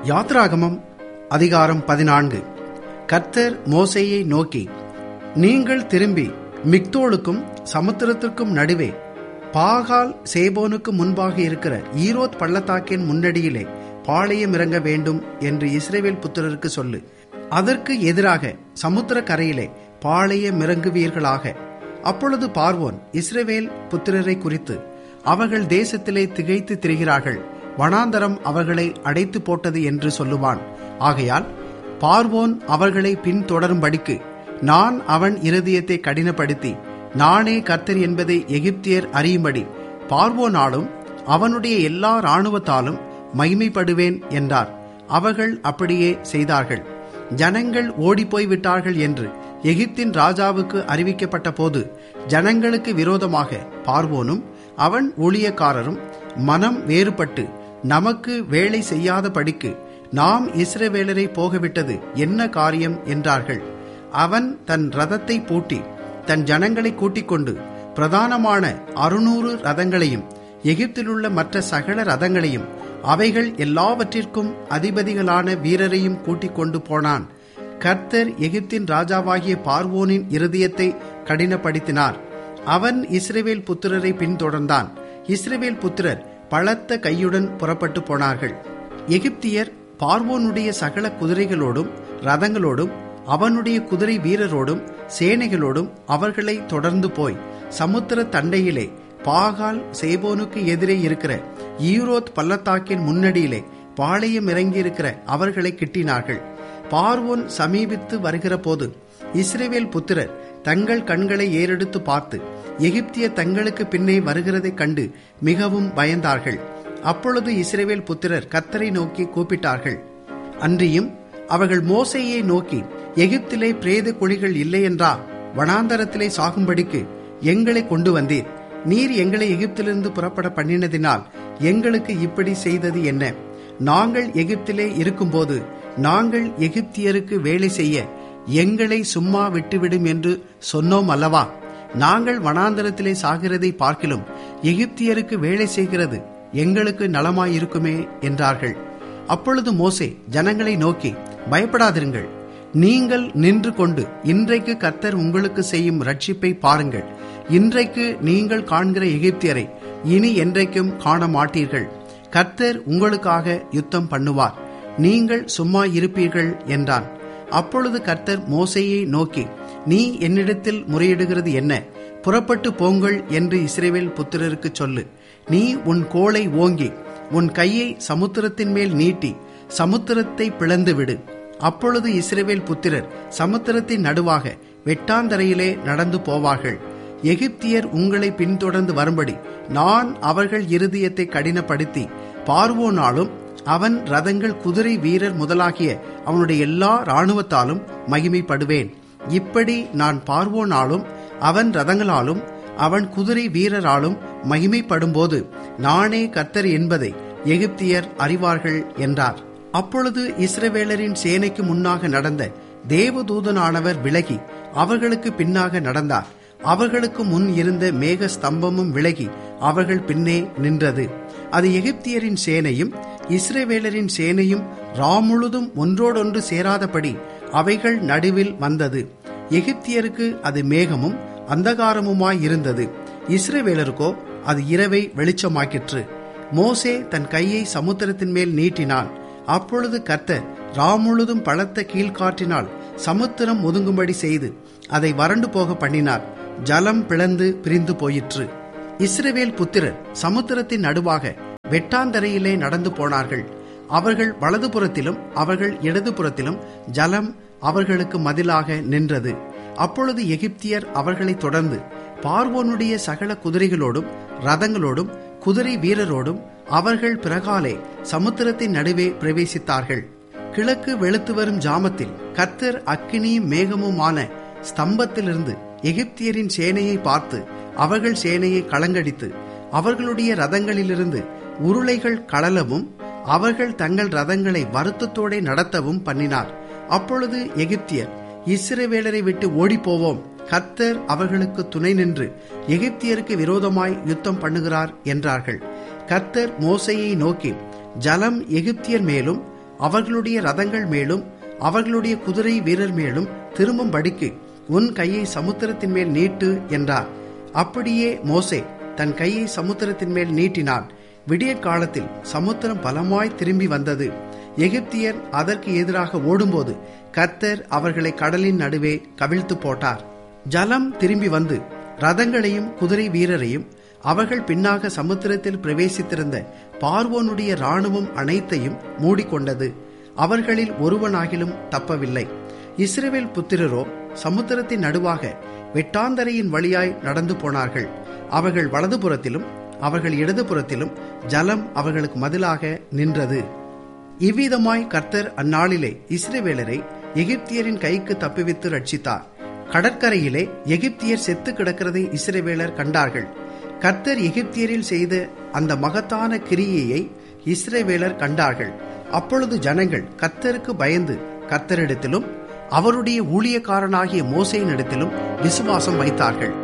யாத்ராகமம் அதிகாரம் பதினான்கு கர்த்தர் மோசேயை நோக்கி நீங்கள் திரும்பி மிக்தோலுக்கும் சமுத்திரத்திற்கும் நடுவே பாகால் சேபோனுக்கு முன்பாக இருக்கிற ஈரோத் பள்ளத்தாக்கின் முன்னடியிலே பாளையம் இறங்க வேண்டும் என்று இஸ்ரேவேல் புத்திரருக்கு சொல்லு அதற்கு எதிராக சமுத்திர கரையிலே பாளையம் இறங்குவீர்களாக அப்பொழுது பார்வோன் இஸ்ரவேல் புத்திரரை குறித்து அவர்கள் தேசத்திலே திகைத்து திரிகிறார்கள் வனாந்தரம் அவர்களை அடைத்து போட்டது என்று சொல்லுவான் ஆகையால் பார்வோன் அவர்களை பின்தொடரும்படிக்கு நான் அவன் இருதயத்தை கடினப்படுத்தி நானே கர்த்தர் என்பதை எகிப்தியர் அறியும்படி பார்வோனாலும் அவனுடைய எல்லா இராணுவத்தாலும் மகிமைப்படுவேன் என்றார் அவர்கள் அப்படியே செய்தார்கள் ஜனங்கள் ஓடிப்போய் விட்டார்கள் என்று எகிப்தின் ராஜாவுக்கு அறிவிக்கப்பட்ட போது ஜனங்களுக்கு விரோதமாக பார்வோனும் அவன் ஊழியக்காரரும் மனம் வேறுபட்டு நமக்கு வேலை செய்யாத படிக்கு நாம் இஸ்ரவேலரை போகவிட்டது என்ன காரியம் என்றார்கள் அவன் தன் ரதத்தை பூட்டி தன் ஜனங்களை கூட்டிக் கொண்டு பிரதானமான அறுநூறு ரதங்களையும் எகிப்திலுள்ள மற்ற சகல ரதங்களையும் அவைகள் எல்லாவற்றிற்கும் அதிபதிகளான வீரரையும் கூட்டிக் கொண்டு போனான் கர்த்தர் எகிப்தின் ராஜாவாகிய பார்வோனின் இருதயத்தை கடினப்படுத்தினார் அவன் இஸ்ரேவேல் புத்திரரை பின்தொடர்ந்தான் இஸ்ரேவேல் புத்திரர் பலத்த கையுடன் புறப்பட்டு போனார்கள் எகிப்தியர் பார்வோனுடைய சகல குதிரைகளோடும் ரதங்களோடும் அவனுடைய குதிரை வீரரோடும் சேனைகளோடும் அவர்களை தொடர்ந்து போய் சமுத்திர தண்டையிலே பாகால் சேபோனுக்கு எதிரே இருக்கிற ஈரோத் பள்ளத்தாக்கின் முன்னடியிலே பாளையம் இறங்கியிருக்கிற அவர்களை கிட்டினார்கள் பார்வோன் சமீபித்து வருகிற போது இஸ்ரேவேல் புத்திரர் தங்கள் கண்களை ஏறெடுத்து பார்த்து எகிப்திய தங்களுக்கு பின்னே வருகிறதைக் கண்டு மிகவும் பயந்தார்கள் அப்பொழுது இஸ்ரேவேல் புத்திரர் கத்தரை நோக்கி கூப்பிட்டார்கள் அன்றியும் அவர்கள் மோசையை நோக்கி எகிப்திலே பிரேத குழிகள் இல்லை என்றா வனாந்தரத்திலே சாகும்படிக்கு எங்களை கொண்டு வந்தீர் நீர் எங்களை எகிப்திலிருந்து புறப்பட பண்ணினதினால் எங்களுக்கு இப்படி செய்தது என்ன நாங்கள் எகிப்திலே இருக்கும்போது நாங்கள் எகிப்தியருக்கு வேலை செய்ய எங்களை சும்மா விட்டுவிடும் என்று சொன்னோம் அல்லவா நாங்கள் வனாந்தரத்திலே சாகிறதை பார்க்கிலும் எகிப்தியருக்கு வேலை செய்கிறது எங்களுக்கு நலமாயிருக்குமே என்றார்கள் அப்பொழுது மோசே ஜனங்களை நோக்கி பயப்படாதிருங்கள் நீங்கள் நின்று கொண்டு இன்றைக்கு கர்த்தர் உங்களுக்கு செய்யும் ரட்சிப்பை பாருங்கள் இன்றைக்கு நீங்கள் காண்கிற எகிப்தியரை இனி என்றைக்கும் காண மாட்டீர்கள் கர்த்தர் உங்களுக்காக யுத்தம் பண்ணுவார் நீங்கள் சும்மா இருப்பீர்கள் என்றான் அப்பொழுது கர்த்தர் மோசையை நோக்கி நீ என்னிடத்தில் முறையிடுகிறது என்ன புறப்பட்டு போங்கள் என்று இஸ்ரேவேல் புத்திரருக்கு சொல்லு நீ உன் கோளை ஓங்கி உன் கையை சமுத்திரத்தின் மேல் நீட்டி சமுத்திரத்தை பிளந்து விடு அப்பொழுது இஸ்ரேவேல் புத்திரர் சமுத்திரத்தின் நடுவாக வெட்டாந்தரையிலே நடந்து போவார்கள் எகிப்தியர் உங்களை பின்தொடர்ந்து வரும்படி நான் அவர்கள் இருதயத்தை கடினப்படுத்தி பார்வோனாலும் அவன் ரதங்கள் குதிரை வீரர் முதலாகிய அவனுடைய எல்லா இராணுவத்தாலும் மகிமைப்படுவேன் இப்படி நான் பார்வோனாலும் அவன் ரதங்களாலும் அவன் குதிரை வீரராலும் மகிமைப்படும்போது நானே கர்த்தர் என்பதை எகிப்தியர் அறிவார்கள் என்றார் அப்பொழுது இஸ்ரவேலரின் சேனைக்கு முன்னாக நடந்த தேவதூதனானவர் விலகி அவர்களுக்கு பின்னாக நடந்தார் அவர்களுக்கு முன் இருந்த மேக ஸ்தம்பமும் விலகி அவர்கள் பின்னே நின்றது அது எகிப்தியரின் சேனையும் இஸ்ரேவேலரின் சேனையும் ராமுழுதும் ஒன்றோடொன்று சேராதபடி அவைகள் நடுவில் வந்தது எகிப்தியருக்கு அது மேகமும் அந்தகாரமுமாய் இருந்தது இஸ்ரேவேலருக்கோ அது இரவை வெளிச்சமாக்கிற்று மோசே தன் கையை சமுத்திரத்தின் மேல் நீட்டினான் அப்பொழுது கர்த்தர் ராமுழுதும் பலத்த கீழ்காற்றினால் சமுத்திரம் ஒதுங்கும்படி செய்து அதை வறண்டு போக பண்ணினார் ஜலம் பிளந்து பிரிந்து போயிற்று இஸ்ரவேல் புத்திரர் சமுத்திரத்தின் நடுவாக வெட்டாந்தரையிலே நடந்து போனார்கள் அவர்கள் வலதுபுறத்திலும் அவர்கள் இடதுபுறத்திலும் ஜலம் அவர்களுக்கு மதிலாக நின்றது அப்பொழுது எகிப்தியர் அவர்களை தொடர்ந்து பார்வோனுடைய சகல குதிரைகளோடும் ரதங்களோடும் குதிரை வீரரோடும் அவர்கள் பிறகாலே சமுத்திரத்தின் நடுவே பிரவேசித்தார்கள் கிழக்கு வெளுத்து வரும் ஜாமத்தில் கர்த்தர் அக்கினியும் மேகமுமான ஸ்தம்பத்திலிருந்து எகிப்தியரின் சேனையை பார்த்து அவர்கள் சேனையை களங்கடித்து அவர்களுடைய ரதங்களிலிருந்து உருளைகள் களலவும் அவர்கள் தங்கள் ரதங்களை வருத்தத்தோടെ நடத்தவும் பண்ணினார் அப்பொழுது எகிப்தியர் இஸ்ரவேலரை விட்டு ஓடிப்போவோம் கர்த்தர் அவர்களுக்கு துணை நின்று எகிப்தியருக்கு விரோதமாய் யுத்தம் பண்ணுகிறார் என்றார்கள் கர்த்தர் மோசையை நோக்கி ஜலம் எகிப்தியர் மேலும் அவர்களுடைய ரதங்கள் மேலும் அவர்களுடைய குதிரை வீரர் மேலும் திரும்பும்படிக்கு உன் கையை சமுத்திரத்தின் மேல் நீட்டு என்றார் அப்படியே மோசே தன் கையை சமுத்திரத்தின் மேல் நீட்டினான் விடியற் காலத்தில் சமுத்திரம் பலமாய் திரும்பி வந்தது எகிப்தியர் அதற்கு எதிராக ஓடும்போது கர்த்தர் அவர்களை கடலின் நடுவே கவிழ்த்து போட்டார் ஜலம் திரும்பி வந்து ரதங்களையும் குதிரை வீரரையும் அவர்கள் பின்னாக சமுத்திரத்தில் பிரவேசித்திருந்த பார்வோனுடைய இராணுவம் அனைத்தையும் மூடிக்கொண்டது அவர்களில் ஒருவனாகிலும் தப்பவில்லை இஸ்ரேவேல் புத்திரரோ சமுத்திரத்தின் நடுவாக வெட்டாந்தரையின் வழியாய் நடந்து போனார்கள் அவர்கள் வலதுபுறத்திலும் அவர்கள் இடதுபுறத்திலும் ஜலம் அவர்களுக்கு மதிலாக நின்றது இவ்விதமாய் கர்த்தர் அந்நாளிலே இஸ்ரேவேலரை எகிப்தியரின் கைக்கு தப்புவித்து ரட்சித்தார் கடற்கரையிலே எகிப்தியர் செத்து கிடக்கிறதை இஸ்ரேவேலர் கண்டார்கள் கர்த்தர் எகிப்தியரில் செய்த அந்த மகத்தான கிரியையை இஸ்ரேவேலர் கண்டார்கள் அப்பொழுது ஜனங்கள் கர்த்தருக்கு பயந்து கர்த்தரிடத்திலும் அவருடைய ஊழியக்காரனாகிய மோசையினிடத்திலும் விசுவாசம் வைத்தார்கள்